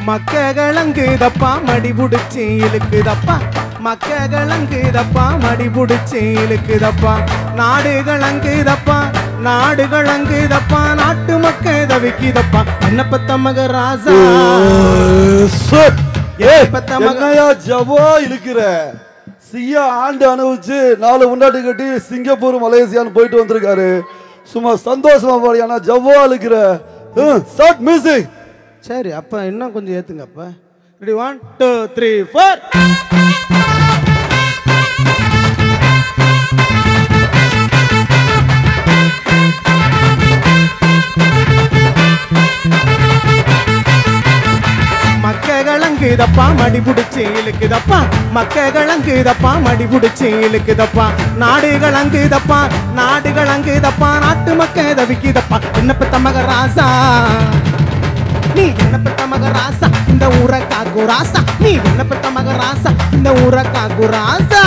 மக்க கிழங்குதப்பா மடி புடிச்சு இழுக்குதப்பா மக்க கிழங்குதப்பா மடி புடிச்சு இழுக்குதப்பா நாடு கிழங்குதப்பா நாடு கிழங்குதப்பா நாட்டு மக்க தவிக்குதப்பா என்ன பத்த மக ராசா எப்பத்த மக என்னையா ஜவா இழுக்கிற சியா ஆண்டு அனுபவிச்சு நாலு முன்னாடி கட்டி சிங்கப்பூர் மலேசியான்னு போயிட்டு வந்திருக்காரு சும்மா சந்தோஷமா பாடி ஆனா ஜவ்வா இழுக்கிற ஸ்டார்ட் மியூசிக் சரி அப்ப இன்னும் கொஞ்சம் ஏத்துங்க அப்ப ready one two three four மக்க கிழங்குதப்பா மடி புடிச்சு இழுக்குதப்பா மக்க கிழங்குதப்பா மடி புடிச்சு இழுக்குதப்பா நாடு கிழங்குதப்பா நாடு கிழங்குதப்பா நாட்டு மக்க தவிக்குதப்பா என்ன பத்த மக ராசா நீ என்ன பெத்த மக ராசா இந்த ஊரை காக்கு ராசா நீ என்ன பெத்த மக ராசா இந்த ஊரை காக்கு ராசா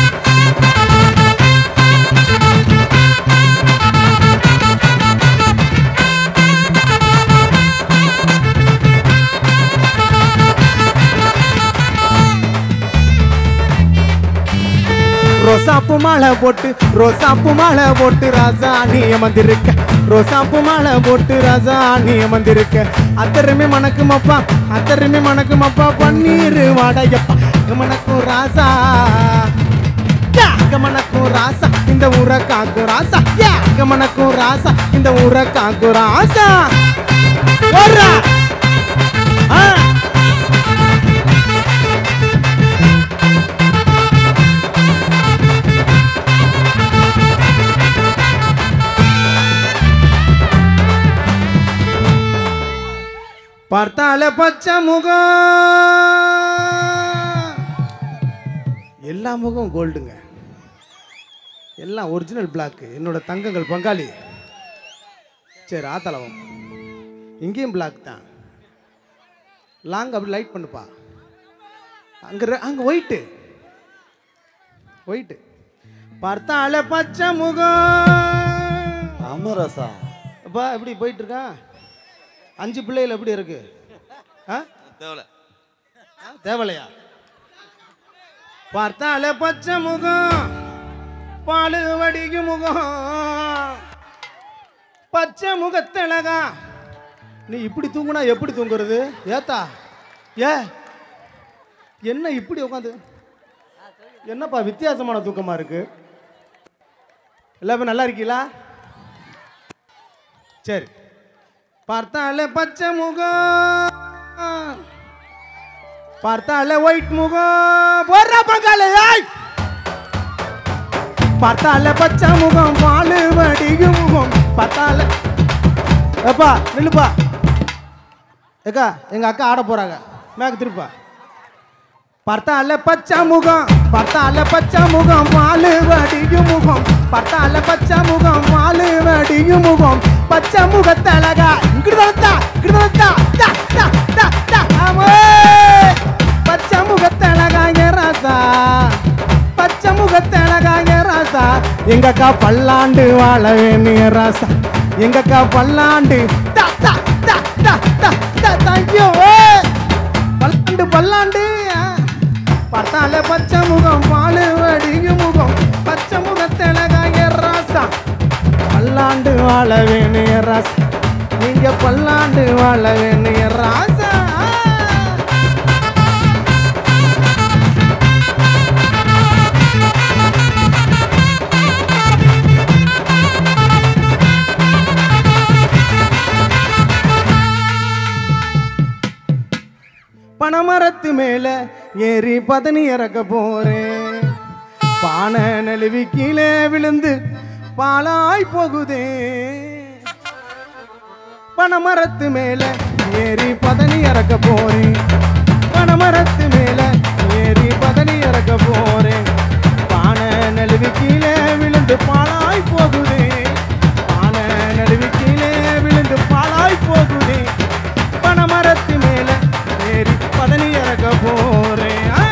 ரோசாப்பு மாலை போட்டு ரோசாப்பு மாலை போட்டு ராஜா நீ அமர்ந்திருக்க ரோசாப்பு மாலை போட்டு ராஜா நீ அமர்ந்திருக்க அத்தருமே மணக்குமப்பா அத்தருமே மணக்குமப்பா பன்னீர் வாடையப்பா மணக்கும் ராசா யா, கமனக்கும் ராசா இந்த ஊரை காக்கு ராசா யா, கமனக்கும் ராசா இந்த ஊரை காக்கு ராசா ஓடுறா. ஆ பார்த்தால பச்சை முகம் எல்லா முகம் கோல்டுங்க எல்லாம் ஒரிஜினல் பிளாக் என்னோட தங்கங்கள் பங்காளி சரி ஆத்தளவம் இங்கேயும் பிளாக் தான் லாங் அப்படி லைட் பண்ணுப்பா அங்கே அங்கே ஒயிட்டு ஒயிட்டு பார்த்தால பச்சை முகம் அமரசா அப்பா எப்படி போயிட்டு இருக்கா அஞ்சு பிள்ளைகள் எப்படி இருக்கு ஆ ஆ, தேவலையா பார்த்தாலே பச்சை முகம் பாலு வடிகு முகம் பச்சை முகத்தழகா நீ இப்படி தூங்குனா எப்படி தூங்குறது ஏத்தா ஏ என்ன இப்படி உட்காந்து என்னப்பா வித்தியாசமான தூக்கமா இருக்கு எல்லாமே நல்லா இருக்கீங்களா சரி பார்த்தாலே பச்சை முகம் பார்த்தாலே ஒயிட் முகம் போடுறா பங்காளி ஏய்! பார்த்தாலே பச்சை முகம் பாலு வடிகு முகம் பார்த்தாலே ஏப்பா நில்லுப்பா ஏக்கா எங்க அக்கா ஆட போறாங்க மேக்கு திருப்பா பார்த்தால பச்சை முகம் பார்த்தால பச்சை முகம் பாலு வடிகு முகம் பார்த்தால பச்சை முகம் பாலு வடிகு முகம் பச்சை முகத்தழகா இங்கிட்டு வந்தா இங்கிட்டு வந்தா தா தா தா தா ஆமே பச்சை முகத்தழகா ஏ ராசா பச்சை முகத்தழகா ஏ ராசா எங்க அக்கா பல்லாண்டு வாழ வேணும் ஏ ராசா எங்க அக்கா பல்லாண்டு தா தா தா தா தா தா தேங்க்யூ பல்லாண்டு பல்லாண்டு ஆ. பார்த்தாலே பச்சை முகம் பாலு வடிகு முகம் பச்சை முகத்தழகாய ராசா பல்லாண்டு வாழ வேணும் என் ராசா நீங்க பல்லாண்டு வாழ வேணும் என் ராசா பனமரத்து மேல ஏறி பதனி இறக்க போறேன் பானை நழுவி கீழே விழுந்து பாலாய் போகுதே பனமரத்து மேல ஏறி பதனி இறக்க போறேன் பனமரத்து மேல ஏறி பதனி இறக்க போறேன் பானை நழுவி கீழே விழுந்து பாலாய் போகுதே பானை நழுவி கீழே விழுந்து பாலாய் போகுதே பனமரத்து மேல ஏறி பதனி இறக்க போறேன் ஆ.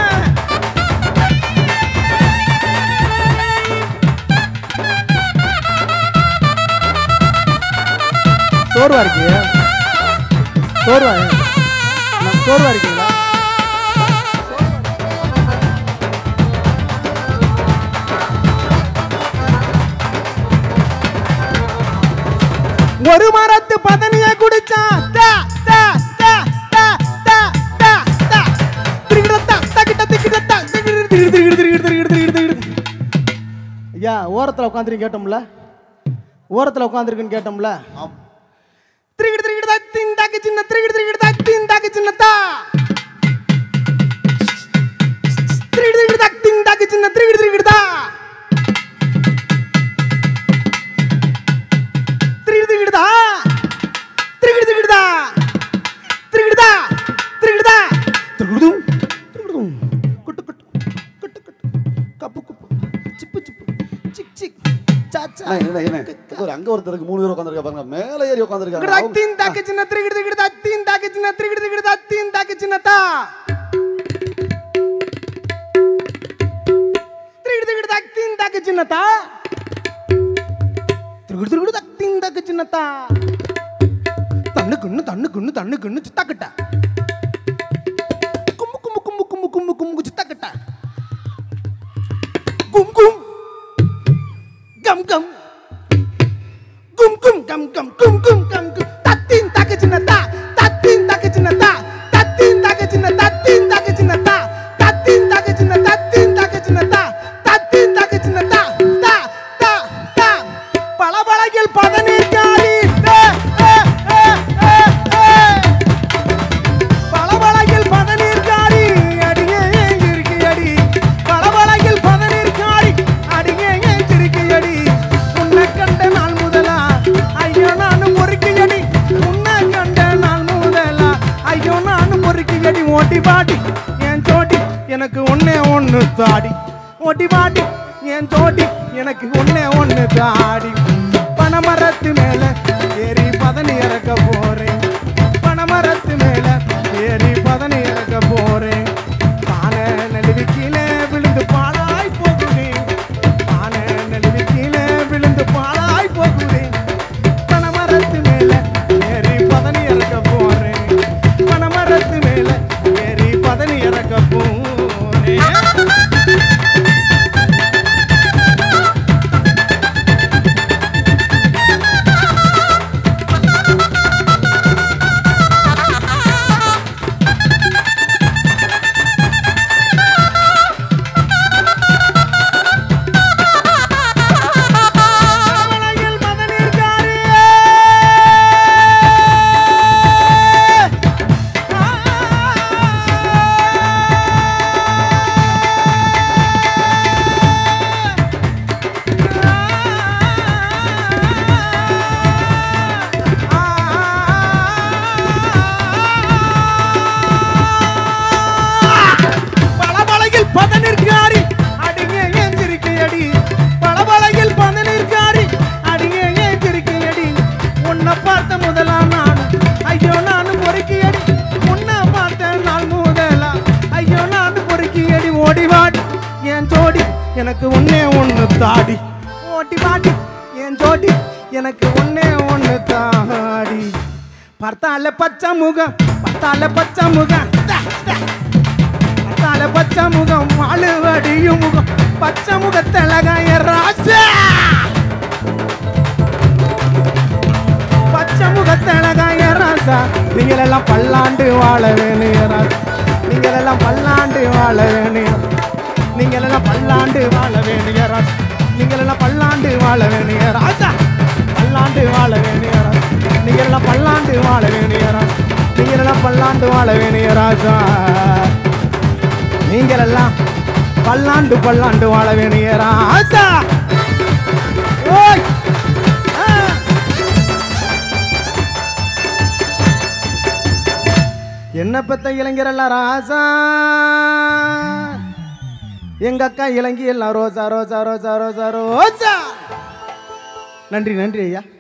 சோர்வா இருக்கு சோர்வா நம்- சோர்வா இருக்கீங்களா ஒரு மரத்து பதனிய குடிச்சா தா, தா, தா, தா, தா, தா, தா. திரிகிடத்தா, தகிட்ட, திகிடத்தா, திகிடு, திகிடு, திகிடு, திகிடு, திகிடு, திகிடு, திகிடு. ஐயா ஓரத்தில் உட்காந்துருக்கு கேட்டோம்ல ஓரத்தில் உட்காந்துருக்குன்னு கேட்டோம்ல திரிகிடு திரிகிடு தத்தின் தாக்கு சின்ன திரிகிடு திரிகிடு தத்தின் தாக்கு சின்னத்தா திரிகிடு திரிகிடு தத்தின் தாக்கு சின்ன திரிகிடு திரிகிடுதா திரிகிடு திரிகிடுதா திரிகிடு திரிகிடுதா திரிகிடுதா திரிகிடுதா திரிகிடுதும் திரிகிடுதும் குட்டு குட்டு குட்டு குட்டு கப்பு குப்பு சிப்பு சிப்பு சிக் சிக் சாச்சா என்ன என்ன என்ன ஒரு அங்க ஒருத்தருக்கு மூணு பேர் உட்காந்துருக்கா பாருங்க மேலே ஏறி உட்காந்துருக்காங்க தத்தின் தாக்கு சின்ன திரிகிடு திரிகிடு தத்தின் தாக்கு சின்ன திரிகிடு திரிகிடு தத்தின் தாக்கு சின்னத்தா திரிகிடு திரிகிடு தத்தின் தாக்கு சின்னத்தா திரிகிடு திரிகிடு தத்தின் தாக்கு சின்னத்தா தண்ணு குண்ணு தண்ணு குண்ணு தண்ணு குண்ணு சித்தாக்கிட்ட கும்மு கும்மு கும்மு கும்மு கும்மு கும்மு சித்தாக்கிட்ட கும் கும் கம் கம் கும் கும் கம் கம் கும் கும் கம் கும் தத்தின் தாக்கு சின்னத்தா தத்தின் தாக்கு சின்னத்தா தத்தின் தாக்கு சின்ன தத்தின் தாக்கு சின்னத்தா தத்தின் தாக்கு சின்ன தத்தின் தாக்கு சின்னத்தா தத்தின் தாக்கு சின்னத்தா தா தா தா பளபளகில் பதநீர் காரி ஏ, ஏ, ஏ, ஏ, ஏ. பளபளகில் பதநீர் காரி அடியே இருக்கு அடி பளபளகில் பதநீர் காரி அடியே இருக்கு அடி உன்னை கண்ட நாள் முதலா ஐயோ நானும் பொறுக்கி அடி உன்னை கண்ட நாள் முதலா ஐயோ நானும் பொறுக்கி அடி ஓட்டி பாட்டி என் ஜோடி எனக்கு ஒன்னே ஒண்ணு தாடி ஓட்டி பாட்டி என் ஜோடி எனக்கு ஒன்னே ஒண்ணு தாடி பனமரத்து மேல ஏறி பதனி இறக்க போறேன் பனமரத்து மேல ஏறி பதனி இறக்க போறேன் பானை நழுவி கீழே விழுந்து பாழாய் போகுறேன் பானை நழுவி கீழே விழுந்து பாழாய் போகுறேன் பனமரத்து மேல ஏறி பதனி இறக்க போறேன் பனமரத்து மேல ஏறி பதனி இறக்க போறேன் பனமலையில் மதநீர்காரியே. பளபளகில் பதனிற்காரி அடிங்க ஏந்திருக்கையடி பளபளகில் பதனிற்காரி அடிங்க ஏந்திருக்கையடி உன்னை பார்த்த முதலா நான் ஐயோ நானும் பொறுக்கியடி உன்னை பார்த்த நாள் முதலா ஐயோ நானும் பொறுக்கியடி ஓடி வாடி என் ஜோடி எனக்கு ஒன்னே ஒண்ணு தாடி ஓட்டி வாடி என் ஜோடி எனக்கு ஒன்னே ஒண்ணு தாடி பார்த்தால பச்சை முகம் பார்த்தால பச்சை முகம் தா, தா. பார்த்தால பச்சை முகம் மாழுவடியும் முகம் பச்சை முகத்தழகாய ராசா பச்சை முகத்தழகாய ராசா நீங்கள் எல்லாம் பல்லாண்டு வாழ வேணும் ராசா நீங்கள் எல்லாம் பல்லாண்டு வாழ வேணும் நீங்கள் எல்லாம் பல்லாண்டு வாழ வேணும் ராசா நீங்கள் எல்லாம் பல்லாண்டு வாழ வேணும் ராசா பல்லாண்டு வாழ வேணும் ராசா நீங்கள் எல்லாம் பல்லாண்டு வாழ வேணும் ராசா நீங்கள் எல்லாம் பல்லாண்டு வாழ வேணும் ராசா நீங்கள் எல்லாம் பல்லாண்டு பல்லாண்டு வாழ வேணும் ராசா ஓய் ஆ. என்ன பெத்த இளைஞர் எல்லாம் ராசா எங்க அக்கா இளங்கி எல்லாம் ரோசா ரோசா ரோசா ரோசா ரோசா நன்றி நன்றி ஐயா